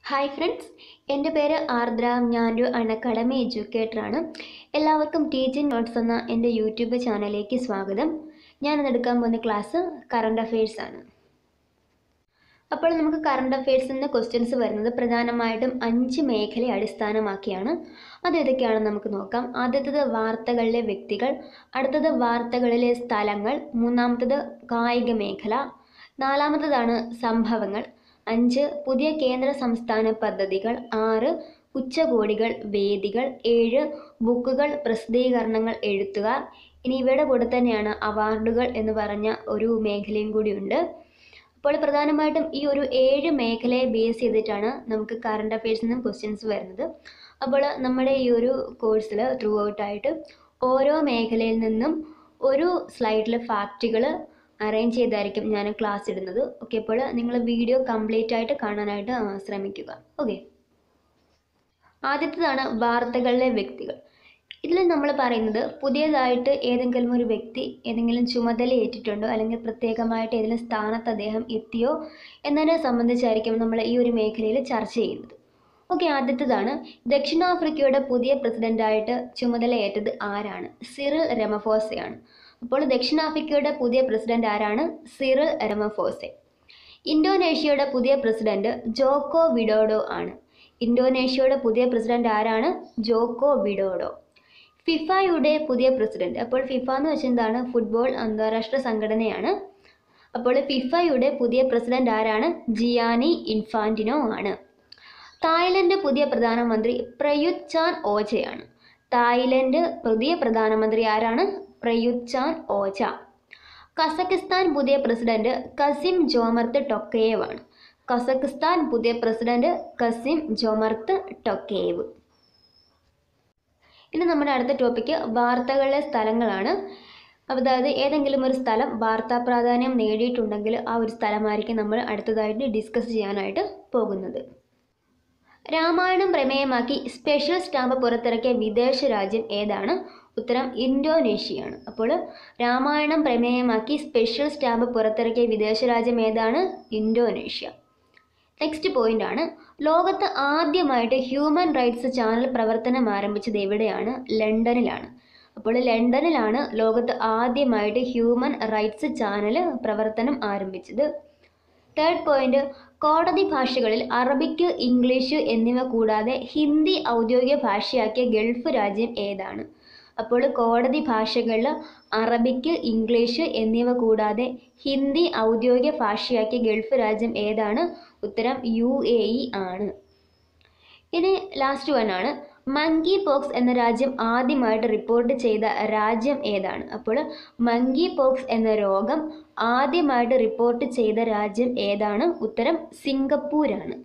hi friends എൻ്റെ പേര് ആർദ്ര ഞാനൊരു അണക്കടമി എഡ്യൂക്കേറ്ററാണ് എല്ലാവർക്കും ടീച്ചിങ് നോട്ട്സ് എന്ന എൻ്റെ യൂട്യൂബ് ചാനലിലേക്ക് സ്വാഗതം ഞാനിന്ന് എടുക്കാൻ പോകുന്ന ക്ലാസ് കറണ്ട് അഫയേഴ്സ് ആണ് അപ്പോൾ നമുക്ക് കറണ്ട് അഫയേഴ്സിൽ നിന്ന് ക്വസ്റ്റ്യൻസ് വരുന്നത് പ്രധാനമായിട്ടും അഞ്ച് മേഖലയെ അടിസ്ഥാനമാക്കിയാണ് അത് ഏതൊക്കെയാണെന്ന് നമുക്ക് നോക്കാം ആദ്യത്തേത് വാർത്തകളിലെ വ്യക്തികൾ അടുത്തത് വാർത്തകളിലെ സ്ഥലങ്ങൾ മൂന്നാമത്തേത് കായിക മേഖല നാലാമത്തേതാണ് സംഭവങ്ങൾ അഞ്ച് പുതിയ കേന്ദ്ര സംസ്ഥാന പദ്ധതികൾ ആറ് ഉച്ചകോടികൾ വേദികൾ ഏഴ് ബുക്കുകൾ പ്രസിദ്ധീകരണങ്ങൾ എഴുത്തുകാർ ഇനി ഇവയുടെ കൂടെ തന്നെയാണ് അവാർഡുകൾ എന്ന് പറഞ്ഞ ഒരു മേഖലയും കൂടിയുണ്ട് അപ്പോൾ പ്രധാനമായിട്ടും ഈ ഒരു ഏഴ് മേഖലയെ ബേസ് ചെയ്തിട്ടാണ് നമുക്ക് കറണ്ട് അഫയേഴ്സിൽ നിന്നും ക്വസ്റ്റ്യൻസ് വരുന്നത് അപ്പോൾ നമ്മുടെ ഈ ഒരു കോഴ്സിൽ ത്രൂ ഔട്ടായിട്ട് ഓരോ മേഖലയിൽ നിന്നും ഒരു സ്ലൈഡിൽ ഫാക്റ്റുകൾ അറേഞ്ച് ചെയ്തായിരിക്കും ഞാൻ ക്ലാസ് ഇടുന്നത് ഓക്കെ അപ്പോൾ നിങ്ങൾ വീഡിയോ കംപ്ലീറ്റ് ആയിട്ട് കാണാനായിട്ട് ആ, ശ്രമിക്കുക ഓക്കെ ആദ്യത്തേതാണ് വാർത്തകളിലെ വ്യക്തികൾ ഇതിൽ നമ്മൾ പറയുന്നത് പുതിയതായിട്ട് ഏതെങ്കിലും ഒരു വ്യക്തി ഏതെങ്കിലും ചുമതല ഏറ്റിട്ടുണ്ടോ അല്ലെങ്കിൽ പ്രത്യേകമായിട്ട് ഏതെങ്കിലും സ്ഥാനത്ത് അദ്ദേഹം എത്തിയോ എന്നതിനെ സംബന്ധിച്ചായിരിക്കും നമ്മൾ ഈ ഒരു മേഖലയിൽ ചർച്ച ചെയ്യുന്നത് ഓക്കെ ആദ്യത്തേതാണ് ദക്ഷിണാഫ്രിക്കയുടെ പുതിയ പ്രസിഡന്റായിട്ട് ചുമതലയേറ്റത് ആരാണ് സിറിൽ രമഫോസയാണ് അപ്പോൾ ദക്ഷിണാഫ്രിക്കയുടെ പുതിയ പ്രസിഡന്റ് ആരാണ് സിറിൽ രമഫോസെ ഇന്തോനേഷ്യയുടെ പുതിയ പ്രസിഡന്റ് ജോക്കോ വിഡോഡോ ആണ് ഇന്തോനേഷ്യയുടെ പുതിയ പ്രസിഡന്റ് ആരാണ് ജോക്കോ വിഡോഡോ ഫിഫയുടെ പുതിയ പ്രസിഡന്റ് അപ്പോൾ ഫിഫ എന്ന് വെച്ചാൽ എന്താണ് ഫുട്ബോൾ അന്താരാഷ്ട്ര സംഘടനയാണ് അപ്പോൾ ഫിഫയുടെ പുതിയ പ്രസിഡന്റ് ആരാണ് ജിയാനി ഇൻഫാന്റിനോ ആണ് തായ്ലൻഡ് പുതിയ പ്രധാനമന്ത്രി പ്രയുത് ചാൻ ഓജയാണ് തായ്ലൻഡ് പുതിയ പ്രധാനമന്ത്രി ആരാണ് പ്രയുത് ചാൻ ഓജ കസക്കിസ്ഥാൻ പുതിയ പ്രസിഡന്റ് കസിം ജോമർത്ത് ടൊക്കേവ് ആണ് കസക്കിസ്ഥാൻ പുതിയ പ്രസിഡന്റ് കസിം ജോമർത്ത് ടൊക്കേവ് ഇനി നമ്മുടെ അടുത്ത ടോപ്പിക്ക് വാർത്തകളിലെ സ്ഥലങ്ങളാണ് അതായത് ഏതെങ്കിലും ഒരു സ്ഥലം വാർത്താ പ്രാധാന്യം നേടിയിട്ടുണ്ടെങ്കിൽ ആ ഒരു സ്ഥലമായിരിക്കും നമ്മൾ അടുത്തതായിട്ട് ഡിസ്കസ് ചെയ്യാനായിട്ട് പോകുന്നത് രാമായണം പ്രമേയമാക്കി സ്പെഷ്യൽ സ്റ്റാമ്പ് പുറത്തിറക്കിയ വിദേശ രാജ്യം ഏതാണ് ഉത്തരം ഇന്തോനേഷ്യയാണ് അപ്പോൾ രാമായണം പ്രമേയമാക്കി സ്പെഷ്യൽ സ്റ്റാമ്പ് പുറത്തിറക്കിയ വിദേശ രാജ്യം ഏതാണ് ഇന്തോനേഷ്യ നെക്സ്റ്റ് പോയിന്റ് ആണ് ലോകത്ത് ആദ്യമായിട്ട് ഹ്യൂമൻ റൈറ്റ്സ് ചാനൽ പ്രവർത്തനം ആരംഭിച്ചത് എവിടെയാണ് ലണ്ടനിലാണ് അപ്പോൾ ലണ്ടനിലാണ് ലോകത്ത് ആദ്യമായിട്ട് ഹ്യൂമൻ റൈറ്റ്സ് ചാനൽ പ്രവർത്തനം ആരംഭിച്ചത് തേർഡ് പോയിന്റ് കോടതി ഭാഷകളിൽ അറബിക്ക് ഇംഗ്ലീഷ് എന്നിവ കൂടാതെ ഹിന്ദി ഔദ്യോഗിക ഭാഷയാക്കിയ ഗൾഫ് രാജ്യം ഏതാണ് അപ്പോൾ കോടതി ഭാഷകളിൽ അറബിക്ക് ഇംഗ്ലീഷ് എന്നിവ കൂടാതെ ഹിന്ദി ഔദ്യോഗിക ഭാഷയാക്കിയ ഗൾഫ് രാജ്യം ഏതാണ് ഉത്തരം യു എ ഇ ആണ് ഇനി ലാസ്റ്റ് വൺ ആണ് മങ്കി പോക്സ് എന്ന രാജ്യം ആദ്യമായിട്ട് റിപ്പോർട്ട് ചെയ്ത രാജ്യം ഏതാണ് അപ്പോൾ മങ്കി പോക്സ് എന്ന രോഗം ആദ്യമായിട്ട് റിപ്പോർട്ട് ചെയ്ത രാജ്യം ഏതാണ് ഉത്തരം സിംഗപ്പൂരാണ്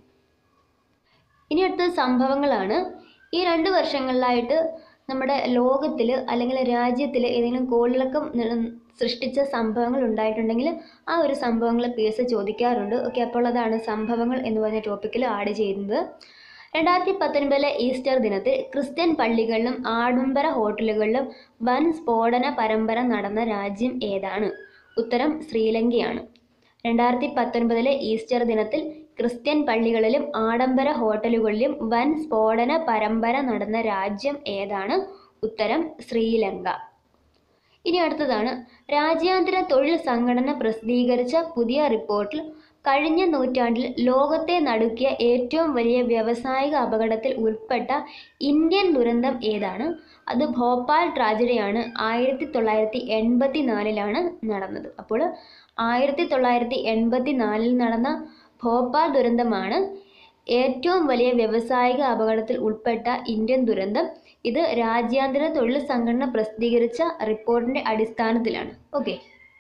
ഇനി അടുത്തത് സംഭവങ്ങളാണ് ഈ രണ്ട് വർഷങ്ങളിലായിട്ട് നമ്മുടെ ലോകത്തിൽ അല്ലെങ്കിൽ രാജ്യത്തിൽ ഏതെങ്കിലും കോളിളക്കം നി- സൃഷ്ടിച്ച സംഭവങ്ങൾ ഉണ്ടായിട്ടുണ്ടെങ്കിൽ ആ ഒരു സംഭവങ്ങൾ പി എസ് ചോദിക്കാറുണ്ട് ഓക്കെ അപ്പോൾ അതാണ് സംഭവങ്ങൾ എന്ന് പറഞ്ഞ ടോപ്പിക്കിൽ ആഡ് ചെയ്യുന്നത് രണ്ടായിരത്തി പത്തൊൻപതിലെ ഈസ്റ്റർ ദിനത്തിൽ ക്രിസ്ത്യൻ പള്ളികളിലും ആഡംബര ഹോട്ടലുകളിലും വൻ സ്ഫോടന പരമ്പര നടന്ന രാജ്യം ഏതാണ് ഉത്തരം ശ്രീലങ്കയാണ് രണ്ടായിരത്തി പത്തൊൻപതിലെ ഈസ്റ്റർ ദിനത്തിൽ ക്രിസ്ത്യൻ പള്ളികളിലും ആഡംബര ഹോട്ടലുകളിലും വൻ സ്ഫോടന പരമ്പര നടന്ന രാജ്യം ഏതാണ് ഉത്തരം ശ്രീലങ്ക ഇനി അടുത്തതാണ് രാജ്യാന്തര തൊഴിൽ സംഘടന പ്രസിദ്ധീകരിച്ച പുതിയ റിപ്പോർട്ടിൽ കഴിഞ്ഞ നൂറ്റാണ്ടിൽ ലോകത്തെ നടുക്കിയ ഏറ്റവും വലിയ വ്യാവസായിക അപകടത്തിൽ ഉൾപ്പെട്ട ഇന്ത്യൻ ദുരന്തം ഏതാണ് അത് ഭോപ്പാൽ ട്രാജഡിയാണ് ആയിരത്തി തൊള്ളായിരത്തി എൺപത്തി നാലിലാണ് നടന്നത് അപ്പോൾ ആയിരത്തി തൊള്ളായിരത്തി എൺപത്തി നാലിൽ നടന്ന ഭോപ്പാൽ ദുരന്തമാണ് ഏറ്റവും വലിയ വ്യാവസായിക അപകടത്തിൽ ഉൾപ്പെട്ട ഇന്ത്യൻ ദുരന്തം ഇത് രാജ്യാന്തര തൊഴിൽ സംഘടന പ്രസിദ്ധീകരിച്ച റിപ്പോർട്ടിന്റെ അടിസ്ഥാനത്തിലാണ് ഓക്കെ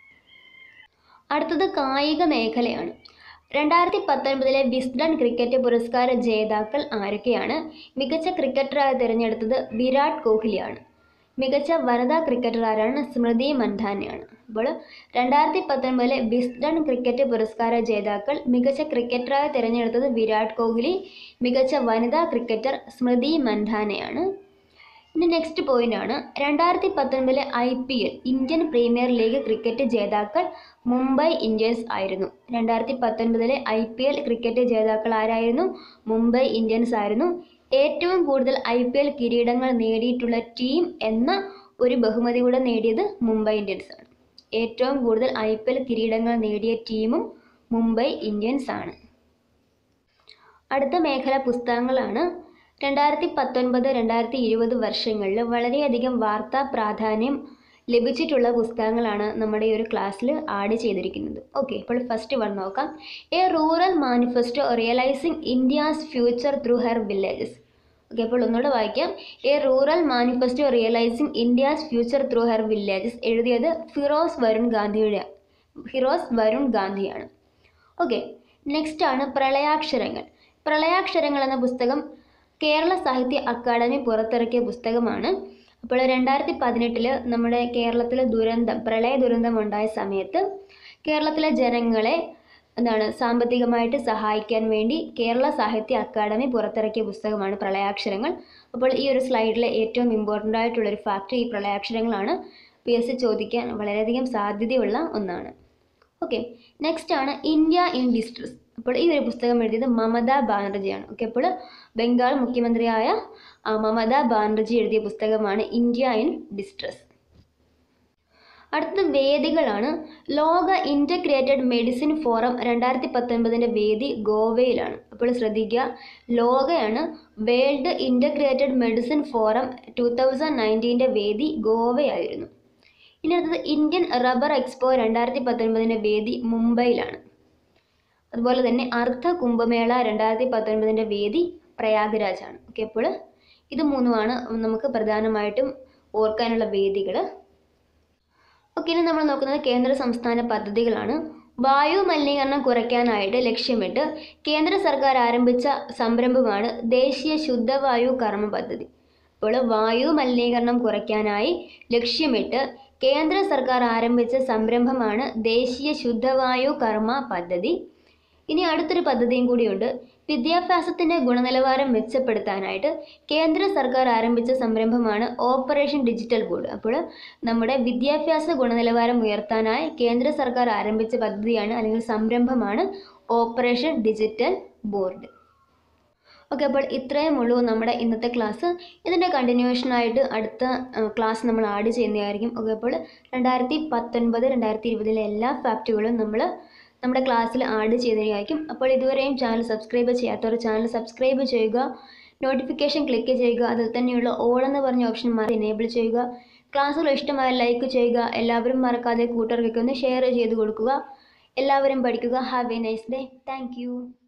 അടുത്തത് കായിക മേഖലയാണ് രണ്ടായിരത്തി പത്തൊൻപതിലെ വിസ്ഡൺ ക്രിക്കറ്റ് പുരസ്കാര ജേതാക്കൾ ആരൊക്കെയാണ് മികച്ച ക്രിക്കറ്ററായി തിരഞ്ഞെടുത്തത് വിരാട് കോഹ്ലിയാണ് മികച്ച വനിതാ ക്രിക്കറ്റർ ആരാണ് സ്മൃതി മന്ധാനയാണ് അപ്പോൾ രണ്ടായിരത്തി പത്തൊൻപതിലെ വിസ്ഡൺ ക്രിക്കറ്റ് പുരസ്കാര ജേതാക്കൾ മികച്ച ക്രിക്കറ്ററായി തിരഞ്ഞെടുത്തത് വിരാട് കോഹ്ലി മികച്ച വനിതാ ക്രിക്കറ്റർ സ്മൃതി മന്ധാനയാണ് ഇനി നെക്സ്റ്റ് പോയിന്റ് ആണ് രണ്ടായിരത്തി പത്തൊൻപതിലെ I P L Indian Premier League cricket ജേതാക്കൾ മുംബൈ ഇന്ത്യൻസ് ആയിരുന്നു രണ്ടായിരത്തി പത്തൊൻപതിലെ ഐ പി എൽ ക്രിക്കറ്റ് ജേതാക്കൾ ആരായിരുന്നു മുംബൈ ഇന്ത്യൻസ് ആയിരുന്നു ഏറ്റവും കൂടുതൽ ഐ പി എൽ കിരീടങ്ങൾ നേടിയിട്ടുള്ള ടീം എന്ന ഒരു ബഹുമതി കൂടെ നേടിയത് മുംബൈ ഇന്ത്യൻസ് ആണ് ഏറ്റവും കൂടുതൽ ഐ പി എൽ കിരീടങ്ങൾ നേടിയ ടീമും മുംബൈ ഇന്ത്യൻസ് ആണ് അടുത്ത മേഖല പുസ്തകങ്ങളാണ് രണ്ടായിരത്തി പത്തൊൻപത് രണ്ടായിരത്തി ഇരുപത് വർഷങ്ങളിൽ വളരെയധികം വാർത്താ പ്രാധാന്യം ലഭിച്ചിട്ടുള്ള പുസ്തകങ്ങളാണ് നമ്മുടെ ഈ ഒരു ക്ലാസ്സിൽ ആഡ് ചെയ്തിരിക്കുന്നത് ഓക്കെ ഇപ്പോൾ ഫസ്റ്റ് വൺ നോക്കാം a rural manifesto realising India's future through her villages okay അപ്പോൾ ഒന്നുകൂടെ വായിക്കാം a rural manifesto realising India's future through her villages എഴുതിയത് ഫിറോസ് വരുൺ ഗാന്ധിയുടെ ഫിറോസ് വരുൺ ഗാന്ധിയാണ് ഓക്കെ നെക്സ്റ്റ് ആണ് പ്രളയാക്ഷരങ്ങൾ പ്രളയാക്ഷരങ്ങൾ എന്ന പുസ്തകം കേരള സാഹിത്യ അക്കാദമി പുറത്തിറക്കിയ പുസ്തകമാണ് അപ്പോൾ രണ്ടായിരത്തി പതിനെട്ടില് നമ്മുടെ കേരളത്തിലെ ദുരന്തം പ്രളയ ദുരന്തം ഉണ്ടായ സമയത്ത് കേരളത്തിലെ ജനങ്ങളെ എന്താണ് സാമ്പത്തികമായിട്ട് സഹായിക്കാൻ വേണ്ടി കേരള സാഹിത്യ അക്കാദമി പുറത്തിറക്കിയ പുസ്തകമാണ് പ്രളയാക്ഷരങ്ങൾ അപ്പോൾ ഈ ഒരു സ്ലൈഡിലെ ഏറ്റവും ഇമ്പോർട്ടൻ്റ് ആയിട്ടുള്ള ഒരു ഫാക്ട് ഈ പ്രളയാക്ഷരങ്ങളാണ് പി എസ് സി ചോദിക്കാൻ വളരെയധികം സാധ്യതയുള്ള ഒന്നാണ് ഓക്കെ നെക്സ്റ്റ് ആണ് ഇന്ത്യ ഇൻ ഡിസ്ട്രസ് അപ്പോൾ ഈ ഒരു പുസ്തകം എഴുതിയത് മമതാ ബാനർജിയാണ് ഓക്കെ അപ്പോൾ ബംഗാൾ മുഖ്യമന്ത്രിയായ ആ, മമതാ ബാനർജി എഴുതിയ പുസ്തകമാണ് ഇന്ത്യ ഇൻ ഡിസ്ട്രസ് അടുത്ത വേദികളാണ് ലോക ഇൻ്റഗ്രേറ്റഡ് മെഡിസിൻ ഫോറം രണ്ടായിരത്തി പത്തൊൻപതിൻ്റെ വേദി ഗോവയിലാണ് അപ്പോൾ ശ്രദ്ധിക്കുക ലോകയാണ് world integrated medicine forum two thousand നയൻറ്റീൻ്റെ വേദി ഗോവയായിരുന്നു ഇനി അടുത്തത് ഇന്ത്യൻ റബ്ബർ എക്സ്പോ രണ്ടായിരത്തി പത്തൊൻപതിൻ്റെ വേദി മുംബൈയിലാണ് അതുപോലെ തന്നെ അർദ്ധ കുംഭമേള രണ്ടായിരത്തി പത്തൊൻപതിൻ്റെ വേദി പ്രയാഗ്രാജാണ് ഓക്കെ അപ്പോൾ ഇത് മൂന്നുമാണ് നമുക്ക് പ്രധാനമായിട്ടും ഓർക്കാനുള്ള വേദികൾ ഓക്കെ ഇനി നമ്മൾ നോക്കുന്നത് കേന്ദ്ര സംസ്ഥാന പദ്ധതികളാണ് വായു മലിനീകരണം കുറയ്ക്കാനായിട്ട് ലക്ഷ്യമിട്ട് കേന്ദ്ര സർക്കാർ ആരംഭിച്ച സംരംഭമാണ് ദേശീയ ശുദ്ധവായു കർമ്മ പദ്ധതി അപ്പോൾ വായു മലിനീകരണം കുറയ്ക്കാനായി ലക്ഷ്യമിട്ട് കേന്ദ്ര സർക്കാർ ആരംഭിച്ച സംരംഭമാണ് ദേശീയ ശുദ്ധവായു കർമ്മ പദ്ധതി ഇനി അടുത്തൊരു പദ്ധതിയും കൂടിയുണ്ട് വിദ്യാഭ്യാസത്തിൻ്റെ ഗുണനിലവാരം മെച്ചപ്പെടുത്താനായിട്ട് കേന്ദ്ര സർക്കാർ ആരംഭിച്ച സംരംഭമാണ് ഓപ്പറേഷൻ ഡിജിറ്റൽ ബോർഡ് അപ്പോൾ നമ്മുടെ വിദ്യാഭ്യാസ ഗുണനിലവാരം ഉയർത്താനായി കേന്ദ്ര സർക്കാർ ആരംഭിച്ച പദ്ധതിയാണ് അല്ലെങ്കിൽ സംരംഭമാണ് ഓപ്പറേഷൻ ഡിജിറ്റൽ ബോർഡ് ഓക്കെ അപ്പോൾ ഇത്രയും ഉള്ളൂ നമ്മുടെ ഇന്നത്തെ ക്ലാസ് ഇതിൻ്റെ കണ്ടിന്യൂഷനായിട്ട് അടുത്ത ക്ലാസ് നമ്മൾ ആഡ് ചെയ്യുന്നതായിരിക്കും ഓക്കെ അപ്പോൾ രണ്ടായിരത്തി പത്തൊൻപത് രണ്ടായിരത്തി ഇരുപതിലെ എല്ലാ ഫാക്റ്റുകളും നമ്മൾ നമ്മുടെ ക്ലാസ്സിൽ ആഡ് ചെയ്തതായിരിക്കും അപ്പോൾ ഇതുവരെയും ചാനൽ സബ്സ്ക്രൈബ് ചെയ്യാത്തവർ ചാനൽ സബ്സ്ക്രൈബ് ചെയ്യുക നോട്ടിഫിക്കേഷൻ ക്ലിക്ക് ചെയ്യുക അതിൽ തന്നെയുള്ള ഓൾ എന്ന് പറഞ്ഞ ഓപ്ഷൻ മാറി എനേബിൾ ചെയ്യുക ക്ലാസ്സുകൾ ഇഷ്ടമായ ലൈക്ക് ചെയ്യുക എല്ലാവരും മറക്കാതെ കൂട്ടുകാർക്കൊക്കെ ഒന്ന് ഷെയർ ചെയ്ത് കൊടുക്കുക എല്ലാവരും പഠിക്കുക have a nice day thank